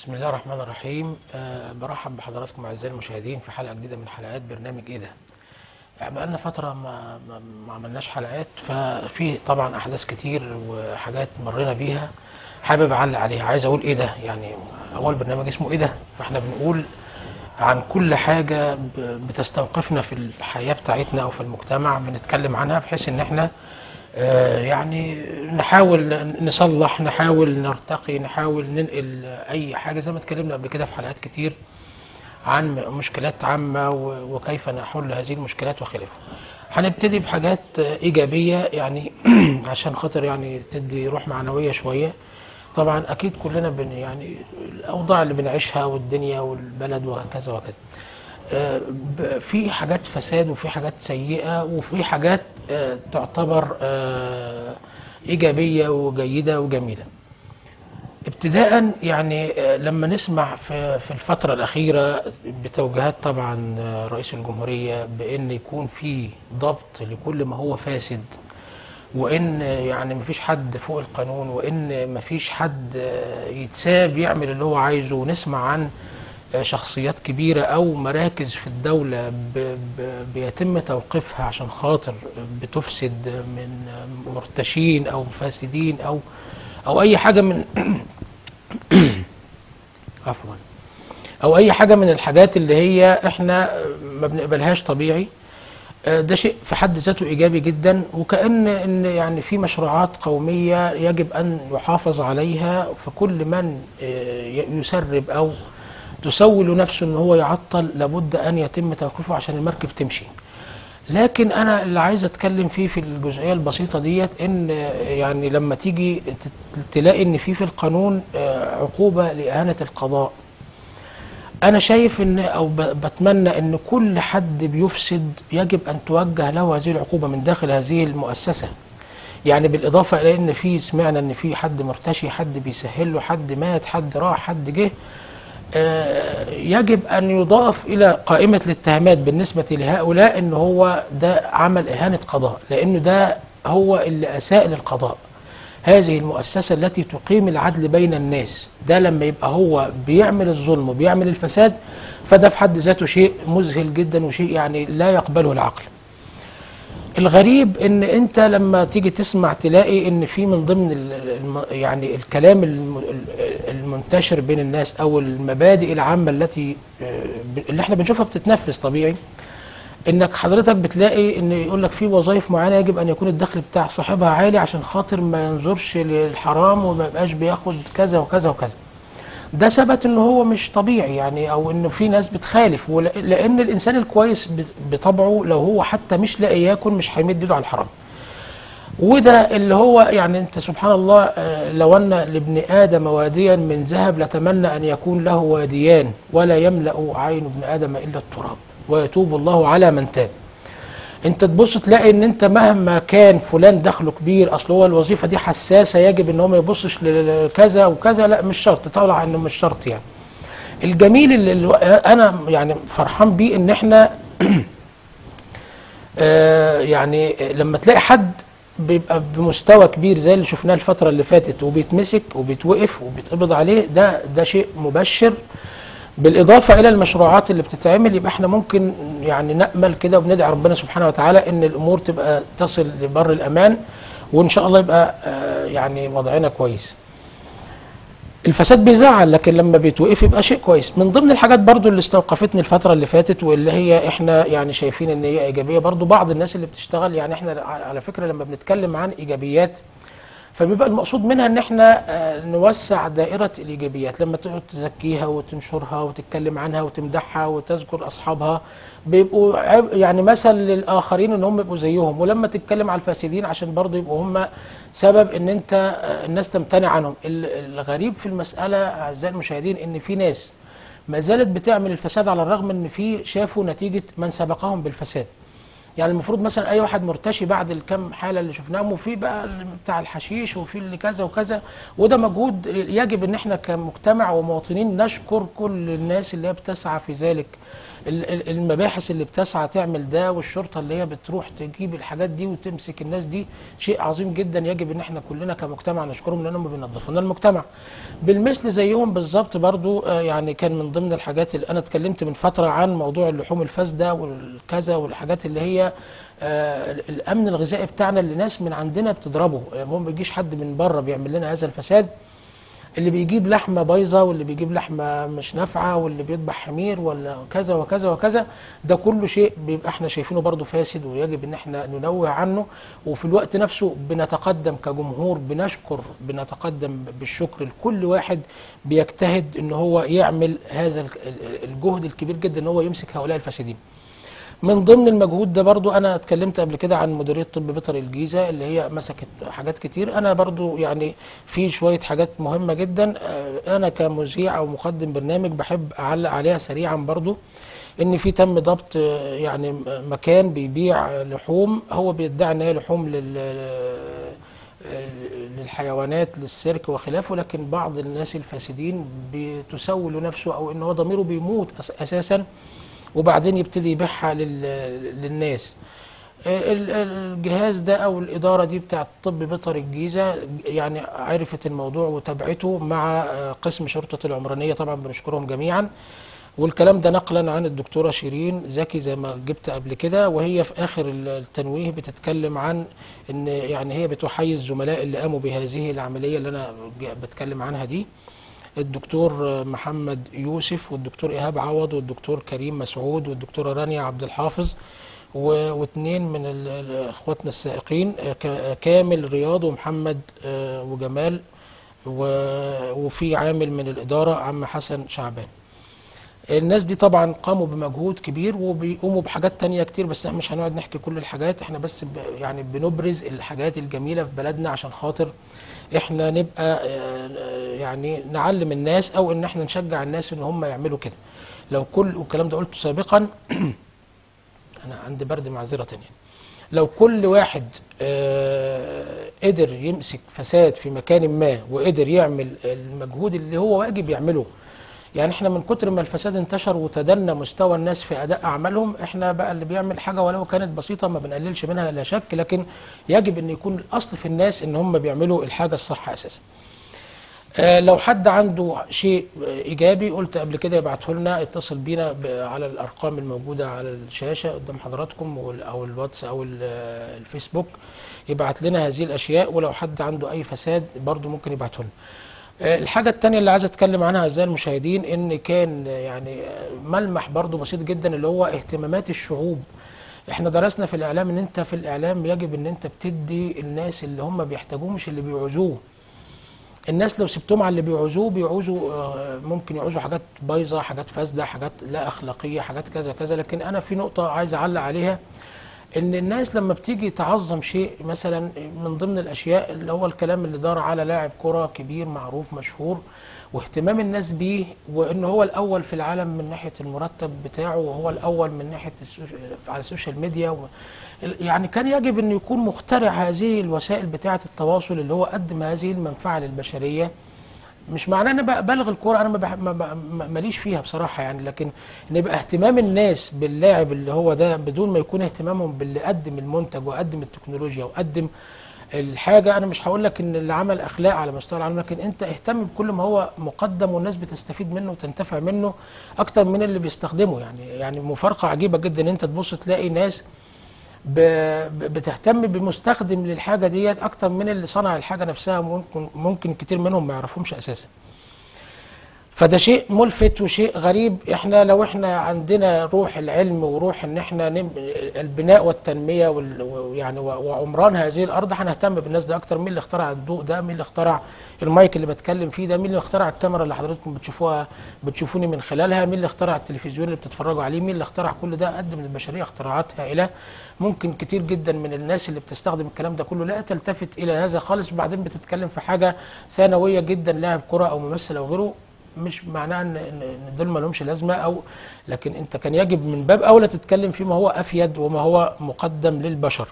بسم الله الرحمن الرحيم أه برحب بحضراتكم اعزائي المشاهدين في حلقه جديده من حلقات برنامج ايه ده يعني بقالنا فتره ما, ما, ما عملناش حلقات ففي طبعا احداث كتير وحاجات مرينا بيها حابب اعلق عليها عايز اقول ايه ده يعني اول برنامج اسمه ايه ده فاحنا بنقول عن كل حاجه ب- بتستوقفنا في الحياه بتاعتنا او في المجتمع بنتكلم عنها بحيث ان احنا آه، يعني نحاول نصلح نحاول نرتقي نحاول ننقل اي حاجه زي ما اتكلمنا قبل كده في حلقات كتير عن مشكلات عامه و- وكيف نحل هذه المشكلات وخلافه. هنبتدي بحاجات ايجابيه يعني عشان خاطر يعني تدي روح معنويه شويه. طبعا اكيد كلنا بن يعني الاوضاع اللي بنعيشها والدنيا والبلد وهكذا وهكذا. آه، ب- في حاجات فساد وفي حاجات سيئة وفي حاجات آه، تعتبر آه، إيجابية وجيدة وجميلة ابتداء يعني آه، لما نسمع في في الفترة الأخيرة بتوجيهات طبعا آه، رئيس الجمهورية بأن يكون في ضبط لكل ما هو فاسد وان يعني مفيش حد فوق القانون وان مفيش حد آه، يتساب يعمل اللي هو عايزه ونسمع عن آه، شخصيات كبيرة او مراكز في الدولة ب- ب- بيتم توقيفها عشان خاطر بتفسد من مرتشين او فاسدين او او اي حاجة من عفوا او اي حاجة من الحاجات اللي هي احنا ما بنقبلهاش طبيعي آه، ده شيء في حد ذاته ايجابي جدا وكان ان يعني في مشروعات قوميه يجب ان يحافظ عليها فكل من آه، ي- يسرب او تسول نفسه ان هو يعطل لابد ان يتم توقيفه عشان المركب تمشي لكن انا اللي عايز اتكلم فيه في الجزئيه البسيطه ديت ان آه، يعني لما تيجي ت- تلاقي ان في في القانون آه، عقوبه لاهانه القضاء انا شايف ان او ب- بتمنى ان كل حد بيفسد يجب ان توجه له هذه العقوبه من داخل هذه المؤسسه يعني بالاضافه الى ان في سمعنا ان في حد مرتشي حد بيسهل له حد مات حد راح حد جه آه، يجب ان يضاف الى قائمه الاتهامات بالنسبه لهؤلاء ان هو ده عمل اهانه قضاء لانه ده هو اللي اساء للقضاء هذه المؤسسة التي تقيم العدل بين الناس ده لما يبقى هو بيعمل الظلم وبيعمل الفساد فده في حد ذاته شيء مذهل جدا وشيء يعني لا يقبله العقل الغريب ان انت لما تيجي تسمع تلاقي ان في من ضمن ال- الم- يعني الكلام الم- المنتشر بين الناس او المبادئ العامة التي آه، اللي احنا بنشوفها بتتنفذ طبيعي انك حضرتك بتلاقي ان يقول لك في وظائف معينه يجب ان يكون الدخل بتاع صاحبها عالي عشان خاطر ما ينظرش للحرام وما يبقاش بياخد كذا وكذا وكذا ده ثبت ان هو مش طبيعي يعني او انه في ناس بتخالف ولا- لان الانسان الكويس ب- بطبعه لو هو حتى مش لاقي ياكل مش هيمد ايده على الحرام وده اللي هو يعني انت سبحان الله آه، لو ان لابن ادم واديا من ذهب لتمنى ان يكون له واديان ولا يملا عين ابن ادم الا التراب ويتوب الله على من تاب انت تبص تلاقي ان انت مهما كان فلان دخله كبير اصل هو الوظيفه دي حساسه يجب ان هو ما يبصش لكذا وكذا لا مش شرط طالع انه مش شرط يعني الجميل اللي اللي انا يعني فرحان بيه ان احنا آه، يعني لما تلاقي حد بيبقى بمستوى كبير زي اللي شفناه الفترة اللي فاتت وبيتمسك وبيتوقف وبيتقبض عليه ده ده شيء مبشر بالإضافة إلى المشروعات اللي بتتعمل يبقى احنا ممكن يعني نأمل كده وبندعي ربنا سبحانه وتعالى إن الأمور تبقى تصل لبر الأمان وإن شاء الله يبقى آه، يعني وضعنا كويس. الفساد بيزعل لكن لما بيتوقف يبقى شيء كويس من ضمن الحاجات برضو اللي استوقفتني الفترة اللي فاتت واللي هي احنا يعني شايفين ان هي ايجابية برضو بعض الناس اللي بتشتغل يعني احنا على على فكرة لما بنتكلم عن ايجابيات فبيبقى المقصود منها ان احنا آه، نوسع دائرة الايجابيات لما تقعد تزكيها وتنشرها وتتكلم عنها وتمدحها وتذكر اصحابها بيبقوا عب- يعني مثل للاخرين ان هم يبقوا زيهم ولما تتكلم على الفاسدين عشان برضو يبقوا هم سبب ان انت آه، الناس تمتنع عنهم ال- الغريب في المسألة اعزائي المشاهدين ان في ناس ما زالت بتعمل الفساد على الرغم ان في شافوا نتيجة من سبقهم بالفساد يعني المفروض مثلا اي واحد مرتشي بعد الكم حاله اللي شفناهم وفي بقى اللي بتاع الحشيش وفي اللي كذا وكذا وده مجهود يجب ان احنا كمجتمع ومواطنين نشكر كل الناس اللي هي بتسعى في ذلك ال- ال- المباحث اللي بتسعى تعمل ده والشرطه اللي هي بتروح تجيب الحاجات دي وتمسك الناس دي شيء عظيم جدا يجب ان احنا كلنا كمجتمع نشكرهم لانهم بينظفوا لنا المجتمع بالمثل زيهم بالظبط برضو آه، يعني كان من ضمن الحاجات اللي انا اتكلمت من فتره عن موضوع اللحوم الفاسده والكذا والحاجات اللي هي آه، الامن الغذائي بتاعنا اللي ناس من عندنا بتضربه آه، ما بيجيش حد من بره بيعمل لنا هذا الفساد اللي بيجيب لحمه بايظه واللي بيجيب لحمه مش نافعه واللي بيذبح حمير ولا كذا وكذا وكذا ده كله شيء بيبقى احنا شايفينه برضه فاسد ويجب ان احنا ننوه عنه وفي الوقت نفسه بنتقدم كجمهور بنشكر بنتقدم بالشكر لكل واحد بيجتهد ان هو يعمل هذا ال- ال- الجهد الكبير جدا ان هو يمسك هؤلاء الفاسدين من ضمن المجهود ده برضو انا اتكلمت قبل كده عن مديريه طب بيطري الجيزه اللي هي مسكت حاجات كتير انا برضو يعني في شويه حاجات مهمه جدا آه، انا كمذيع او مقدم برنامج بحب اعلق عليها سريعا برضو ان في تم ضبط آه، يعني م- مكان بيبيع آه، لحوم هو بيدعي ان هي لحوم لل للحيوانات للسيرك وخلافه لكن بعض الناس الفاسدين بتسول نفسه او ان هو ضميره بيموت أس- اساسا وبعدين يبتدي يبيعها لل- للناس ال- الجهاز ده او الاداره دي بتاعه طب بيطري الجيزه يعني عرفت الموضوع وتابعته مع آه، قسم شرطه العمرانيه طبعا بنشكرهم جميعا والكلام ده نقلا عن الدكتوره شيرين زكي زي ما جبت قبل كده وهي في اخر ال- التنويه بتتكلم عن ان يعني هي بتحيي الزملاء اللي قاموا بهذه العمليه اللي انا ج- بتكلم عنها دي الدكتور محمد يوسف والدكتور ايهاب عوض والدكتور كريم مسعود والدكتوره رانيا عبد الحافظ و- واثنين من ال- ال- اخواتنا السائقين آه، ك- كامل رياض ومحمد آه، وجمال و- وفي عامل من الاداره عم حسن شعبان الناس دي طبعا قاموا بمجهود كبير وبيقوموا بحاجات تانية كتير بس احنا مش هنقعد نحكي كل الحاجات احنا بس ب يعني بنبرز الحاجات الجميلة في بلدنا عشان خاطر احنا نبقى آه، يعني نعلم الناس او ان احنا نشجع الناس ان هم يعملوا كده لو كل والكلام ده قلته سابقا انا عندي برد معذرة يعني لو كل واحد آه، قدر يمسك فساد في مكان ما وقدر يعمل المجهود اللي هو واجب يعمله يعني احنا من كتر ما الفساد انتشر وتدنى مستوى الناس في اداء اعمالهم احنا بقى اللي بيعمل حاجه ولو كانت بسيطه ما بنقللش منها لا شك لكن يجب ان يكون الاصل في الناس ان هم بيعملوا الحاجه الصح اساسا آه، لو حد عنده شيء آه، ايجابي قلت قبل كده يبعته لنا اتصل بينا ب- على الارقام الموجوده على الشاشه قدام حضراتكم وال- او الواتس او ال- آه، الفيسبوك يبعت لنا هذه الاشياء ولو حد عنده اي فساد برضو ممكن يبعته لنا آه، الحاجة التانية اللي عايز اتكلم عنها اعزائي المشاهدين ان كان آه، يعني آه، ملمح برضو بسيط جدا اللي هو اهتمامات الشعوب احنا درسنا في الاعلام ان انت في الاعلام يجب ان انت بتدي الناس اللي هم بيحتاجوه مش اللي بيعوزوه الناس لو سبتهم على اللي بيعوزوه بيعوزوا آه، ممكن يعوزوا حاجات بايظه حاجات فاسده حاجات لا اخلاقيه حاجات كذا كذا لكن انا في نقطه عايز اعلق عليها ان الناس لما بتيجي تعظم شيء مثلا من ضمن الاشياء اللي هو الكلام اللي دار على لاعب كره كبير معروف مشهور واهتمام الناس بيه وان هو الاول في العالم من ناحيه المرتب بتاعه وهو الاول من ناحيه السوش... على السوشيال ميديا و... يعني كان يجب ان يكون مخترع هذه الوسائل بتاعه التواصل اللي هو قدم هذه المنفعه للبشريه مش معناه ان انا بلغي الكوره انا ما بح- ما- ما- ما- ماليش فيها بصراحه يعني لكن ان يبقى اهتمام الناس باللاعب اللي هو ده بدون ما يكون اهتمامهم باللي قدم المنتج وقدم التكنولوجيا وقدم الحاجه انا مش هقول لك ان اللي عمل اخلاق على مستوى العالم لكن انت اهتم بكل ما هو مقدم والناس بتستفيد منه وتنتفع منه اكتر من اللي بيستخدمه يعني يعني مفارقه عجيبه جدا ان انت تبص تلاقي ناس ب- ب- بتهتم بمستخدم للحاجه ديت اكتر من اللي صنع الحاجه نفسها ممكن ممكن كتير منهم ما يعرفهمش اساسا فده شيء ملفت وشيء غريب احنا لو احنا عندنا روح العلم وروح ان احنا نم البناء والتنميه وال- ويعني و- وعمران هذه الارض هنهتم بالناس ده اكتر مين اللي اخترع الضوء ده مين اللي اخترع المايك اللي بتكلم فيه ده مين اللي اخترع الكاميرا اللي حضراتكم بتشوفوها بتشوفوني من خلالها مين اللي اخترع التلفزيون اللي بتتفرجوا عليه مين اللي اخترع كل ده قدم للبشريه اختراعات هائله ممكن كتير جدا من الناس اللي بتستخدم الكلام ده كله لا تلتفت الى هذا خالص بعدين بتتكلم في حاجه ثانويه جدا لاعب كره او ممثل او غيره مش معناه ان ان إن دول ما لهمش لازمه او لكن انت كان يجب من باب اولى تتكلم فيما هو افيد وما هو مقدم للبشر.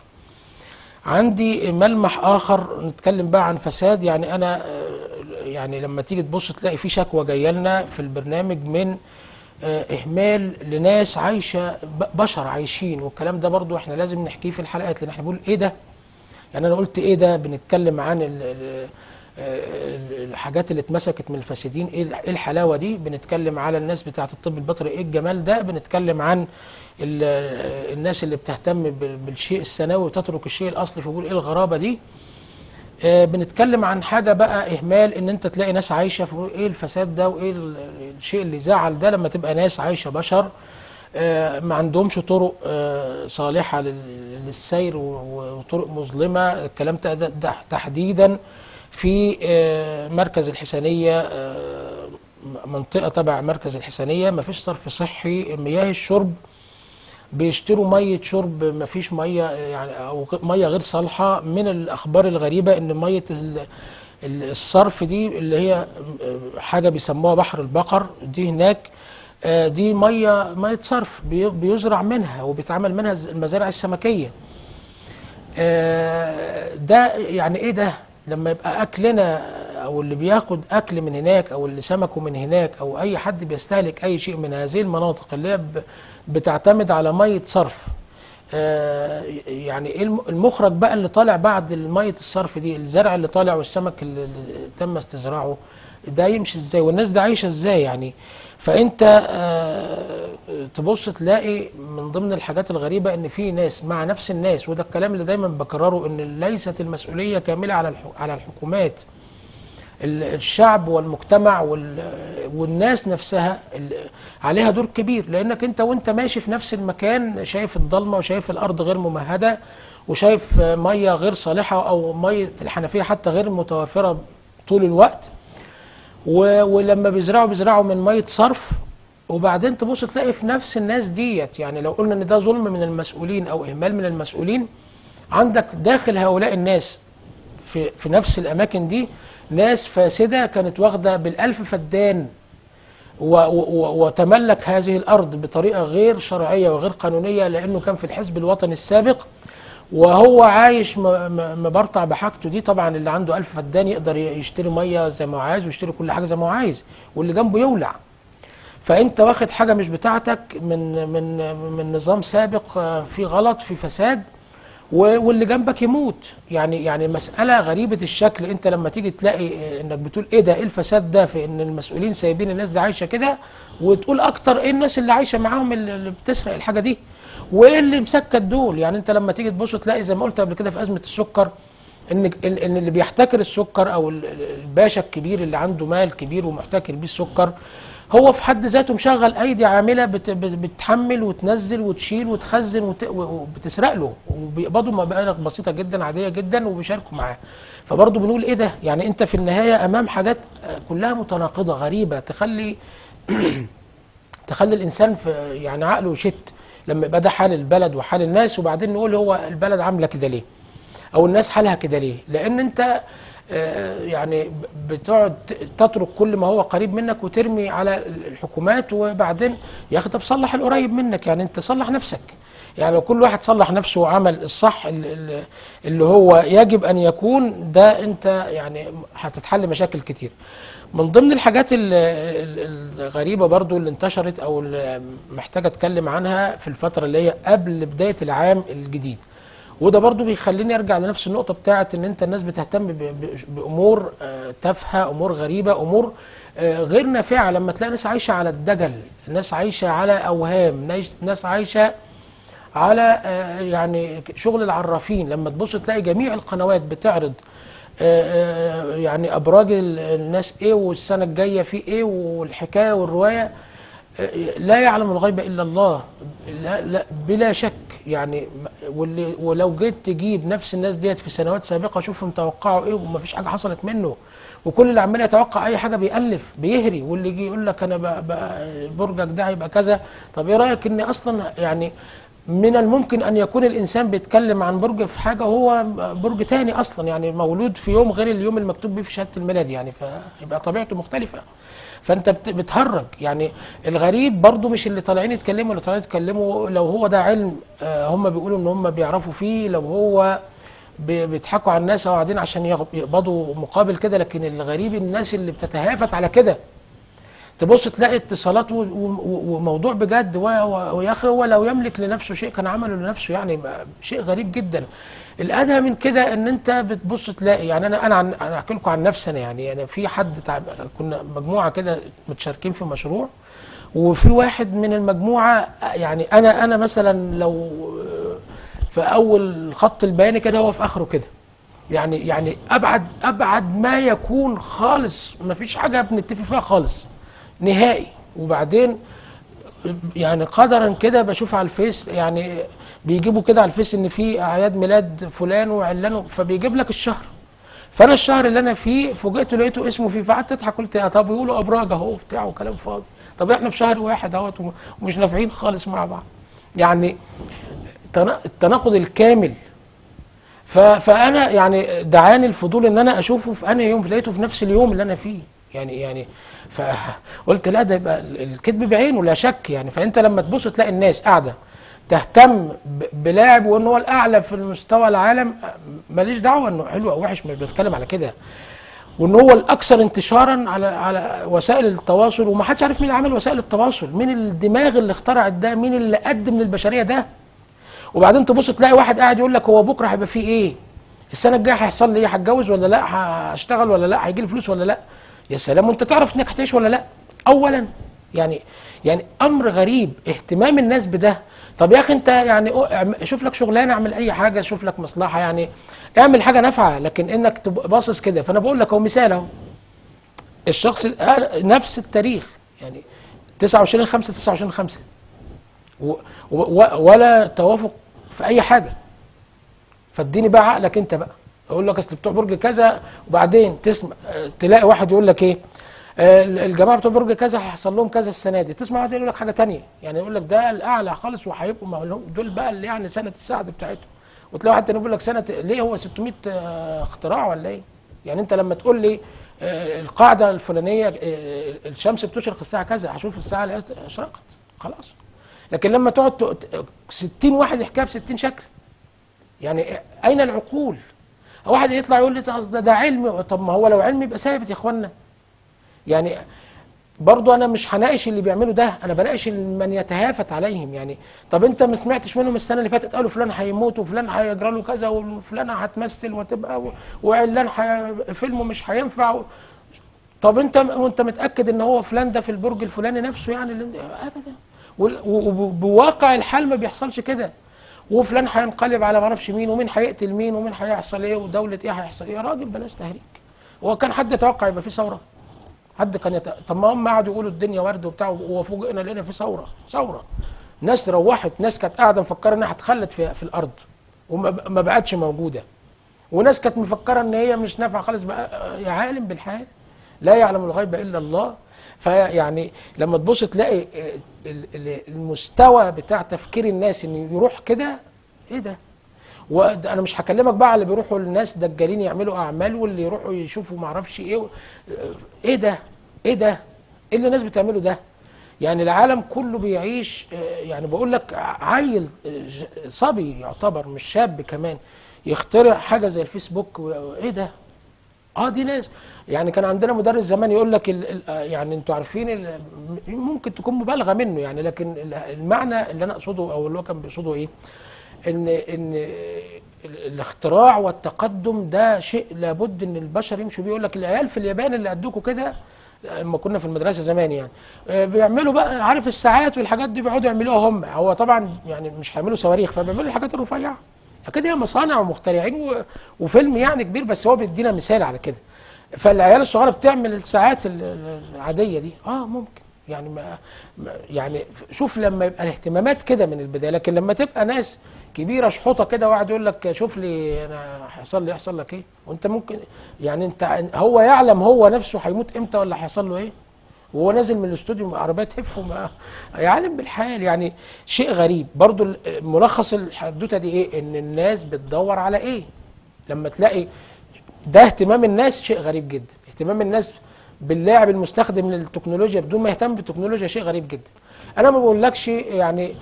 عندي ملمح اخر نتكلم بقى عن فساد يعني انا آه، يعني لما تيجي تبص تلاقي في شكوى جايه لنا في البرنامج من آه، اهمال لناس عايشه ب- بشر عايشين والكلام ده برضو احنا لازم نحكيه في الحلقات لان احنا بنقول ايه ده يعني انا قلت ايه ده بنتكلم عن ال ال ال- الحاجات اللي اتمسكت من الفاسدين ايه ال- إيه الحلاوه دي بنتكلم على الناس بتاعه الطب البيطري ايه الجمال ده بنتكلم عن ال- الناس اللي بتهتم بال- بالشيء الثانوي وتترك الشيء الاصلي فبقول ايه الغرابه دي آه، بنتكلم عن حاجه بقى اهمال ان انت تلاقي ناس عايشه فبقول ايه الفساد ده وايه ال- الشيء اللي يزعل ده لما تبقى ناس عايشه بشر آه، ما عندهمش طرق آه، صالحه لل- للسير و- و- وطرق مظلمه الكلام ده ده- ده تحديدا في آه، مركز الحسينيه آه، منطقه تبع مركز الحسينيه ما فيش صرف صحي مياه الشرب بيشتروا ميه شرب ما فيش ميه يعني او غ- ميه غير صالحه من الاخبار الغريبه ان ميه ال- ال- الصرف دي اللي هي آه، حاجه بيسموها بحر البقر دي هناك آه، دي ميه ميه صرف بي- بيزرع منها وبيتعمل منها الز- المزارع السمكيه آه، ده يعني ايه ده لما يبقى اكلنا او اللي بياخد اكل من هناك او اللي سمكه من هناك او اي حد بيستهلك اي شيء من هذه المناطق اللي هي ب- بتعتمد على ميه صرف آه، يعني ايه الم- المخرج بقى اللي طالع بعد ميه الصرف دي الزرع اللي طالع والسمك اللي اللي تم استزراعه ده يمشي ازاي والناس دي عايشه ازاي يعني فانت آه، تبص تلاقي من ضمن الحاجات الغريبه ان في ناس مع نفس الناس وده الكلام اللي دايما بكرره ان ليست المسؤوليه كامله على الح- على الحكومات ال- الشعب والمجتمع وال- والناس نفسها ال- عليها دور كبير لانك انت وانت ماشي في نفس المكان شايف الضلمه وشايف الارض غير ممهده وشايف ميه غير صالحه او ميه الحنفيه حتى غير متوفره طول الوقت و- ولما بيزرعوا بيزرعوا من ميه صرف وبعدين تبص تلاقي في نفس الناس ديت يعني لو قلنا ان ده ظلم من المسؤولين او اهمال من المسؤولين عندك داخل هؤلاء الناس في في نفس الاماكن دي ناس فاسده كانت واخده بالالف فدان و- و- وتملك هذه الارض بطريقه غير شرعيه وغير قانونيه لانه كان في الحزب الوطني السابق وهو عايش م- م- مبرطع بحاجته دي طبعا اللي عنده ألف فدان يقدر ي- يشتري ميه زي ما هو عايز ويشتري كل حاجه زي ما هو عايز واللي جنبه يولع فانت واخد حاجه مش بتاعتك من من من نظام سابق آه، في غلط في فساد و- واللي جنبك يموت يعني يعني مساله غريبه الشكل انت لما تيجي تلاقي آه، انك بتقول ايه ده ايه الفساد ده في ان المسؤولين سايبين الناس دي عايشه كده وتقول اكتر ايه الناس اللي عايشه معاهم اللي اللي بتسرق الحاجه دي وايه اللي مسكت دول يعني انت لما تيجي تبص تلاقي زي ما قلت قبل كده في ازمه السكر ان ان إن اللي بيحتكر السكر او ال- ال- الباشا الكبير اللي عنده مال كبير ومحتكر بيه السكر هو في حد ذاته مشغل ايدي عامله بت بت- بتحمل وتنزل وتشيل وتخزن وت- و- وبتسرق له وبيقبضوا مبالغ بسيطه جدا عاديه جدا وبيشاركوا معاه فبرضه بنقول ايه ده يعني انت في النهايه امام حاجات آه، كلها متناقضه غريبه تخلي تخلي الانسان في يعني عقله يشت لما يبقى ده حال البلد وحال الناس وبعدين نقول هو البلد عامله كده ليه او الناس حالها كده ليه لان انت آه، يعني ب- بتقعد ت- تترك كل ما هو قريب منك وترمي على الحكومات وبعدين يا اخي طب صلح القريب منك يعني انت صلح نفسك يعني لو كل واحد صلح نفسه وعمل الصح ال- ال- اللي هو يجب ان يكون ده انت يعني هتتحل مشاكل كتير من ضمن الحاجات ال- ال- الغريبه برضو اللي انتشرت او اللي محتاجه اتكلم عنها في الفتره اللي هي قبل بدايه العام الجديد وده برضو بيخليني ارجع لنفس النقطه بتاعه ان انت الناس بتهتم ب- ب- بامور آه، تافهه امور غريبه امور آه، غير نافعه لما تلاقي ناس عايشه على الدجل ناس عايشه على اوهام ناس- ناس عايشه على آه، يعني شغل العرافين لما تبص تلاقي جميع القنوات بتعرض آه، آه، يعني ابراج ال- الناس ايه والسنه الجايه في ايه والحكايه والروايه آه، لا يعلم الغيب الا الله لا لا بلا شك يعني م- واللي ولو جيت تجيب نفس الناس ديت في سنوات سابقه شوفهم توقعوا ايه ومفيش حاجه حصلت منه وكل اللي عمال يتوقع اي حاجه بيالف بيهري واللي يجي يقول لك انا بقى بقى برجك ده هيبقى كذا طب ايه رايك ان اصلا يعني من الممكن ان يكون الانسان بيتكلم عن برج في حاجه هو برج تاني اصلا يعني مولود في يوم غير اليوم المكتوب بيه في شهاده الميلاد يعني فيبقى طبيعته مختلفه فانت بت- بتهرج يعني الغريب برضو مش اللي طالعين يتكلموا اللي طالعين يتكلموا لو هو ده علم آه، هم بيقولوا ان هم بيعرفوا فيه لو هو بي- بيضحكوا على الناس او قاعدين عشان يغ- يقبضوا مقابل كده لكن الغريب الناس اللي بتتهافت على كده تبص تلاقي اتصالات و- و- وموضوع بجد و- و- ويا اخي هو لو يملك لنفسه شيء كان عمله لنفسه يعني ما- شيء غريب جدا الادهى من كده ان انت بتبص تلاقي يعني انا انا عن انا احكي لكم عن نفسي انا يعني انا في حد تع... كنا مجموعه كده متشاركين في مشروع وفي واحد من المجموعه يعني انا انا مثلا لو في اول خط البياني كده هو في اخره كده يعني يعني ابعد ابعد ما يكون خالص ما فيش حاجه بنتفق فيها خالص نهائي وبعدين يعني قدرا كده بشوف على الفيس يعني بيجيبوا كده على الفيس ان في اعياد ميلاد فلان وعلان فبيجيب لك الشهر فانا الشهر اللي انا فيه فوجئت لقيته اسمه فيه فقعدت اضحك قلت يا طب يقولوا ابراج اهو بتاع وكلام فاضي طب احنا في شهر واحد اهوت وم- ومش نافعين خالص مع بعض يعني التنا- التناقض الكامل ف- فانا يعني دعاني الفضول ان انا اشوفه في انهي يوم لقيته في نفس اليوم اللي انا فيه يعني يعني فقلت لا ده يبقى الكذب بعينه لا شك يعني فانت لما تبص تلاقي الناس قاعده تهتم ب- بلاعب وان هو الاعلى في المستوى العالم ماليش دعوه انه حلو او وحش مش بتكلم على كده وان هو الاكثر انتشارا على على وسائل التواصل وما حدش عارف مين اللي عمل وسائل التواصل مين الدماغ اللي اخترعت ده مين اللي قدم للبشريه ده وبعدين تبص تلاقي واحد قاعد يقول لك هو بكره هيبقى فيه ايه السنه الجايه هيحصل لي ايه هتجوز ولا لا هشتغل ولا لا هيجي لي فلوس ولا لا يا سلام وانت تعرف انك هتعيش ولا لا اولا يعني يعني امر غريب اهتمام الناس بده طب يا اخي انت يعني أو- اعم- شوف لك شغلانه اعمل اي حاجه شوف لك مصلحه يعني اعمل حاجه نافعه لكن انك تبقى باصص كده فانا بقول لك اهو مثال اهو الشخص آه، نفس التاريخ يعني 29 5 29 5 و و ولا توافق في اي حاجه فاديني بقى عقلك انت بقى اقول لك اصل بتوع برج كذا وبعدين تسمع آه، تلاقي واحد يقول لك ايه آه، الجماعه بتوع برج كذا هيحصل لهم كذا السنه دي تسمع واحد يقول لك حاجه تانية يعني يقول لك ده الاعلى خالص وهيبقوا ما لهم- دول بقى اللي يعني سنه السعد بتاعتهم وتلاقي واحد تاني يقول لك سنه ليه هو 600 آه، اختراع ولا ايه يعني انت لما تقول لي آه، القاعده الفلانيه آه، الشمس بتشرق الساعه كذا هشوف الساعه اللي اشرقت خلاص لكن لما تقعد ت- 60 واحد يحكيها ب 60 شكل يعني اين العقول واحد يطلع يقول لي ده- ده ده علم طب ما هو لو علم يبقى ثابت يا اخوانا يعني برضو انا مش هناقش اللي بيعملوا ده انا بناقش من يتهافت عليهم يعني طب انت ما سمعتش منهم السنه اللي فاتت قالوا فلان هيموت وفلان هيجرى له كذا وفلان هتمثل وتبقى و- وعلان حي... فيلمه مش هينفع و... طب انت وانت متاكد ان هو فلان ده في البرج الفلاني نفسه يعني اللي... ابدا وال- وبواقع الحال ما بيحصلش كده وفلان هينقلب على ما اعرفش مين ومين هيقتل مين ومين هيحصل ايه ودوله ايه هيحصل ايه يا راجل بلاش تهريج هو كان حد يتوقع يبقى في ثوره حد كان يت... طب ما هم قعدوا يقولوا الدنيا ورد وبتاع وفوجئنا لقينا في ثوره ثوره ناس روحت ناس كانت قاعده مفكره انها هتخلد في, في الارض وما ب- ما بقتش موجوده وناس كانت مفكره ان هي مش نافعه خالص بقى يا عالم بالحال لا يعلم الغيب الا الله فيعني لما تبص تلاقي ال- ال- المستوى بتاع تفكير الناس ان يروح كده ايه ده وانا مش هكلمك بقى على اللي بيروحوا الناس دجالين يعملوا اعمال واللي يروحوا يشوفوا ما اعرفش ايه ايه ده ايه ده ايه اللي الناس بتعمله ده يعني العالم كله بيعيش آه، يعني بقول لك عيل آه، ج- صبي يعتبر مش شاب كمان يخترع حاجه زي الفيسبوك و- ايه ده اه دي ناس يعني كان عندنا مدرس زمان يقول لك ال ال آه، يعني انتوا عارفين ال- ممكن تكون مبالغه منه يعني لكن ال- المعنى اللي انا اقصده او اللي هو كان بيقصده ايه ان ان ال- الاختراع والتقدم ده شيء لابد ان البشر يمشوا بيه يقول لك العيال في اليابان اللي قدكوا كده لما كنا في المدرسه زمان يعني آه، بيعملوا بقى عارف الساعات والحاجات دي بيقعدوا يعملوها هم هو طبعا يعني مش هيعملوا صواريخ فبيعملوا الحاجات الرفيعه اكيد هي مصانع ومخترعين و- وفيلم يعني كبير بس هو بيدينا مثال على كده فالعيال الصغيره بتعمل الساعات ال- ال- العاديه دي اه ممكن يعني ما ما- يعني شوف لما يبقى الاهتمامات كده من البدايه لكن لما تبقى ناس كبيره شحوطه كده وقاعد يقول لك شوف لي انا هيحصل لي يحصل لك ايه وانت ممكن يعني انت هو يعلم هو نفسه هيموت امتى ولا هيحصل له ايه وهو نازل من الاستوديو عربيه تهف وما يعلم بالحال يعني شيء غريب برضو ال- ملخص الحدوته دي ايه ان الناس بتدور على ايه لما تلاقي ده اهتمام الناس شيء غريب جدا اهتمام الناس باللاعب المستخدم للتكنولوجيا بدون ما يهتم بالتكنولوجيا شيء غريب جدا انا ما بقولكش يعني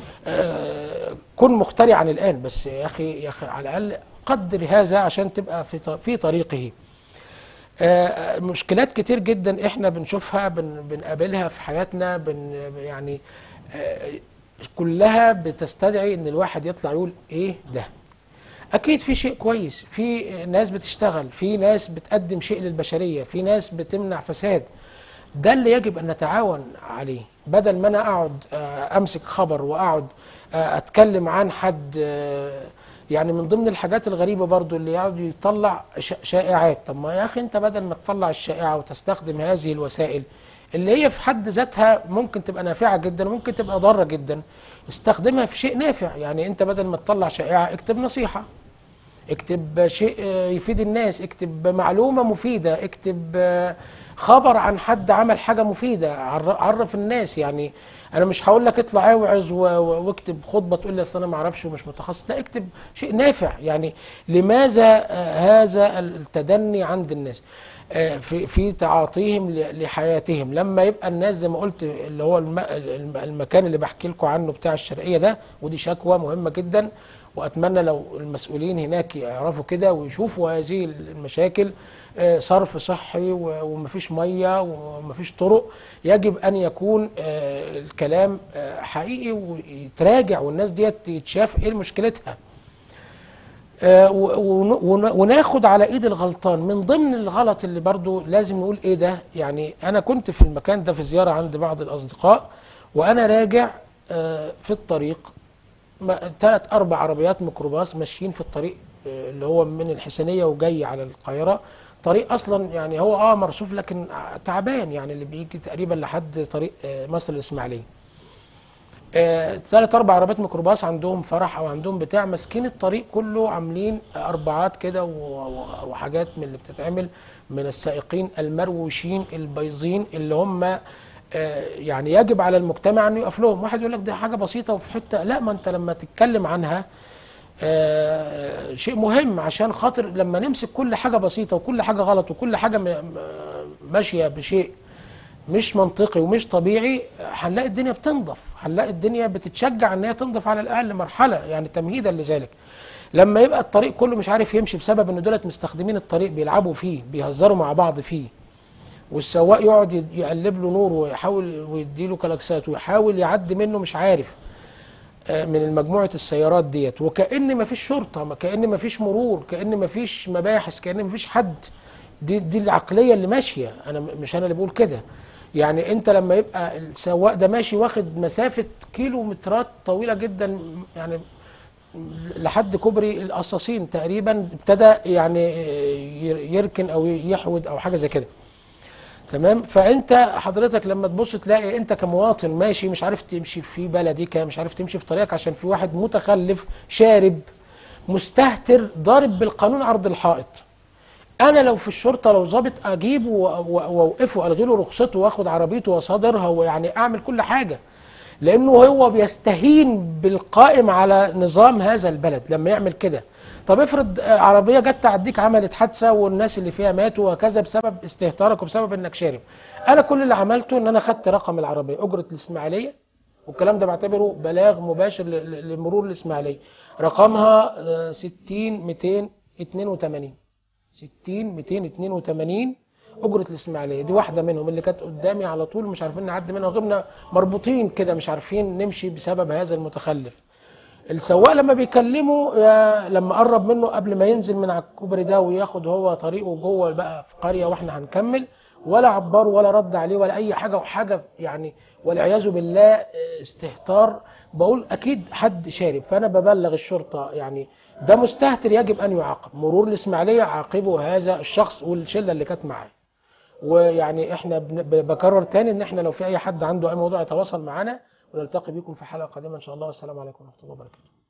آه كن مخترعا الان بس يا اخي يا اخي على الاقل قدر هذا عشان تبقى في ط- في طريقه آه، مشكلات كتير جدا احنا بنشوفها بن بنقابلها في حياتنا بن يعني آه، كلها بتستدعي ان الواحد يطلع يقول ايه ده اكيد في شيء كويس في ناس بتشتغل في ناس بتقدم شيء للبشرية في ناس بتمنع فساد ده اللي يجب ان نتعاون عليه بدل ما انا اقعد آه، امسك خبر واقعد آه، اتكلم عن حد آه، يعني من ضمن الحاجات الغريبة برضو اللي يقعد يطلع ش- شائعات طب ما يا اخي انت بدل ما تطلع الشائعة وتستخدم هذه الوسائل اللي هي في حد ذاتها ممكن تبقى نافعة جدا وممكن تبقى ضارة جدا استخدمها في شيء نافع يعني انت بدل ما تطلع شائعة اكتب نصيحة اكتب شيء آه، يفيد الناس اكتب معلومة مفيدة اكتب آه، خبر عن حد عمل حاجة مفيدة عر- عرف الناس يعني انا مش هقول لك اطلع اوعظ و- و- واكتب خطبة تقول لي اصل انا ما اعرفش ومش متخصص لا اكتب شيء نافع يعني لماذا آه، هذا التدني عند الناس آه، في في تعاطيهم ل- لحياتهم لما يبقى الناس زي ما قلت اللي هو الم- الم- المكان اللي بحكي لكم عنه بتاع الشرقية ده ودي شكوى مهمة جدا واتمنى لو المسؤولين هناك يعرفوا كده ويشوفوا هذه المشاكل آه، صرف صحي و- ومفيش ميه ومفيش طرق يجب ان يكون آه، الكلام آه، حقيقي ويتراجع والناس ديت يتشاف ايه مشكلتها آه، و- ون- ون- وناخد على ايد الغلطان من ضمن الغلط اللي برضو لازم نقول ايه ده يعني انا كنت في المكان ده في زيارة عند بعض الاصدقاء وانا راجع آه، في الطريق ثلاث اربع عربيات ميكروباص ماشيين في الطريق آه، اللي هو من الحسينيه وجاي على القاهره طريق اصلا يعني هو اه مرصوف لكن تعبان يعني اللي بيجي تقريبا لحد طريق آه، مصر الاسماعيليه ثلاث اربع عربيات ميكروباص عندهم فرح او عندهم بتاع ماسكين الطريق كله عاملين اربعات كده و- و- وحاجات من اللي بتتعمل من السائقين المروشين البيضين اللي هم آه، يعني يجب على المجتمع انه يقف لهم واحد يقول لك ده حاجه بسيطه وفي حته لا ما انت لما تتكلم عنها آه، شيء مهم عشان خاطر لما نمسك كل حاجه بسيطه وكل حاجه غلط وكل حاجه م- م- ماشيه بشيء مش منطقي ومش طبيعي هنلاقي الدنيا بتنضف هنلاقي الدنيا بتتشجع ان هي تنضف على الاقل مرحله يعني تمهيدا لذلك لما يبقى الطريق كله مش عارف يمشي بسبب ان دولت مستخدمين الطريق بيلعبوا فيه بيهزروا مع بعض فيه والسواق يقعد يد- يقلب له نور ويحاول ويديله كلاكسات ويحاول يعدي منه مش عارف آه، من مجموعة السيارات ديت وكأن مفيش شرطة ما كأن مفيش مرور كأن مفيش مباحث كأن مفيش حد دي دي العقلية اللي ماشية أنا م- مش أنا اللي بقول كده يعني أنت لما يبقى السواق ده ماشي واخد مسافة كيلومترات طويلة جدا يعني لحد كوبري القصاصين تقريبا ابتدى يعني ي- يركن أو يحود أو حاجة زي كده تمام فانت حضرتك لما تبص تلاقي انت كمواطن ماشي مش عارف تمشي في بلدك مش عارف تمشي في طريقك عشان في واحد متخلف شارب مستهتر ضارب بالقانون عرض الحائط انا لو في الشرطه لو ظابط اجيبه و- و- واوقفه الغي له رخصته واخد عربيته واصادرها ويعني اعمل كل حاجه لانه هو بيستهين بالقائم على نظام هذا البلد لما يعمل كده طب افرض آه، عربيه جت تعديك عملت حادثه والناس اللي فيها ماتوا وكذا بسبب استهتارك وبسبب انك شارب انا كل اللي عملته ان انا خدت رقم العربيه اجره الاسماعيليه والكلام ده بعتبره بلاغ مباشر ل- ل- لمرور الاسماعيليه رقمها آه، 60 282 60 282 أجرة الإسماعيلية دي واحدة منهم اللي كانت قدامي على طول مش عارفين نعدي منها وغبنا مربوطين كده مش عارفين نمشي بسبب هذا المتخلف السواق لما بيكلمه يا- لما قرب منه قبل ما ينزل من على الكوبري ده وياخد هو طريقه جوه بقى في قرية واحنا هنكمل ولا عبره ولا رد عليه ولا أي حاجة وحاجة يعني والعياذ بالله اه، استهتار بقول أكيد حد شارب فأنا ببلغ الشرطة يعني ده مستهتر يجب أن يعاقب مرور الإسماعيلية عاقبوا هذا الشخص والشلة اللي كانت معاه ويعني احنا بن- ب- بكرر تاني ان احنا لو في اي حد عنده اي موضوع يتواصل معنا ونلتقي بكم في حلقه قادمه ان شاء الله والسلام عليكم ورحمه الله وبركاته